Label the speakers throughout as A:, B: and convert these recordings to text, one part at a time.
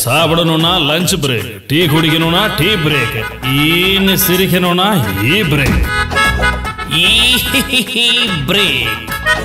A: சாப்பிடணும்னா lunch break tea குடிக்கணும்னா tea break ஈன்னு சிரிக்கணும்னா ஈ பிரேக் ஈ பிரேக்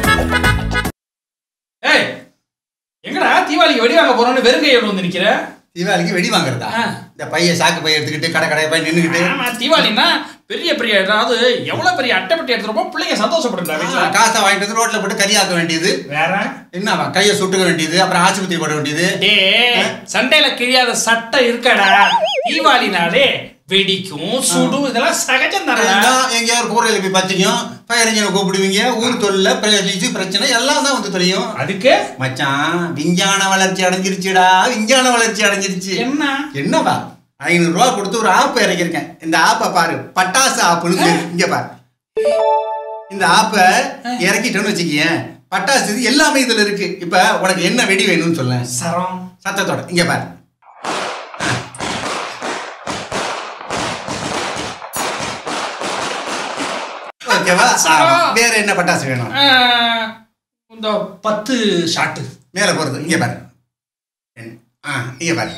B: ஏய் எங்கடா தீபாவளிக்கு வெடி வாங்க போறோம்னு வெறுங்கையோடு வந்து நிக்கிற
C: தீபாவளிக்கு வெடி வாங்குறதா
B: ஆ.
C: இந்த பைய சாக்கு பைய எடுத்துக்கிட்டு கடை கடை போய் நின்னுக்கிட்டு
B: ஆமா தீபாவளின்னா பெரிய பெரிய அதாவது எவ்வளவு பெரிய அட்டைப்பட்டி எடுத்துருப்போம் பிள்ளைங்க சந்தோஷப்படுறா வீட்டுல
C: காசை வாங்கிட்டு வந்து ரோட்ல போட்டு கரியாக்க வேண்டியது
B: வேற
C: என்னவா கையை சுட்டுக்க வேண்டியது அப்புறம் ஆஸ்பத்திரி போட வேண்டியது
B: டே சண்டையில கிழியாத சட்டை இருக்கடா தீபாவளினாலே வெடிக்கும் சுடும் இதெல்லாம் சகஜம் தானடா
C: எல்லாம் எங்கேயாவது கூரையில போய் பத்திக்கும் ஃபயர் இன்ஜினை கூப்பிடுவீங்க ஊர் தொல்லை பிரச்சனை பிரச்சனை எல்லாம் தான் வந்து தெரியும்
B: அதுக்கு
C: மச்சான் விஞ்ஞான வளர்ச்சி அடைஞ்சிருச்சுடா விஞ்ஞான வளர்ச்சி அடைஞ்சிருச்சு
B: என்ன
C: என்னப்பா ஐநூறு ரூபா கொடுத்து ஒரு ஆப் இறக்கியிருக்கேன் இந்த ஆப்பை பாரு பட்டாசு ஆப்புன்னு பேரு. இங்க பாரு இந்த ஆப்பை இறக்கிட்டோன்னு வச்சுக்கியேன் பட்டாசு இது எல்லாமே இதுல இருக்கு இப்ப உனக்கு என்ன வெடி வேணும்னு சொல்ல
B: சரம்
C: சத்தத்தோட இங்க பாரு ஓகேவா
B: சரம்.
C: ஆமா. வேற என்ன பட்டாசு வேணும்
B: ஆ, இந்த பத்து ஷாட்டு
C: மேல போறது இங்க பாரு ஆ இங்க பாரு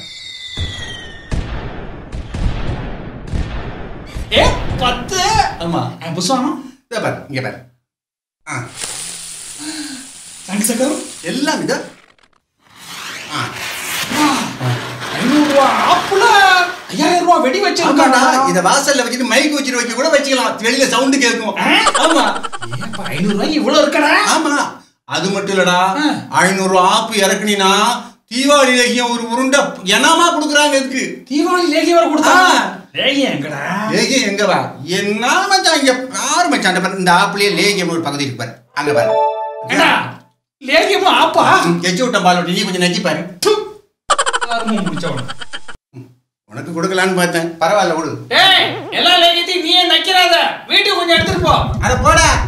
B: ஏ பத்து
C: ஆமா
B: ஆ, புஸ்வானம்
C: இத பாரு இங்க பாரு ஆ
B: தேங்க்ஸ் அக்கா
C: எல்லாம் இதோ ஆ
B: ஐநூறு ரூபா ஆப்புல ஐயாயிரம் ரூபா வெடி
C: ஆமாடா
B: வச்சிருக்காடா
C: இத வாசல்ல வச்சுட்டு மைக் வச்சுட்டு வைக்க கூட வச்சுக்கலாம் வெளியில சவுண்ட் கேட்கும் ஆமா
B: ஏப்பா ஐநூறு ரூபாய்க்கு இவ்வளவு இருக்கடா
C: ஆமா அது மட்டும் இல்லடா
B: ஆ.
C: ஐநூறு ஆப்பு இறக்குனீனா தீபாவளி லேகியம் ஒரு உருண்டை எனமா கொடுக்குறாங்க இதுக்கு
B: தீபாவளி லேகி வர கொடுத்தாங்க
C: ஆ.
B: லேகி எங்கடா
C: லேகியம் எங்க வா என்ன மச்சான் இங்க யாரு மச்சான் இந்த பாரு, இந்த ஆப்புலயே லேகியம் ஒரு பகுதி இருக்கு பாரு அங்க பாரு
B: ஏண்டா லேகியமும் ஆப்பா
C: எச்சு விட்ட பால் விட்டு நீ கொஞ்சம் நக்கி பாரு
B: எல்லாரும் முடிச்சவன
C: உனக்கு கொடுக்கலான்னு பார்த்தேன் பரவாயில்ல விடு
B: ஏய் எல்லா லேகியத்தையும் நீயே நக்கிறாத வீட்டுக்கு கொஞ்சம் எடுத்துட்டு போ
C: அட போடா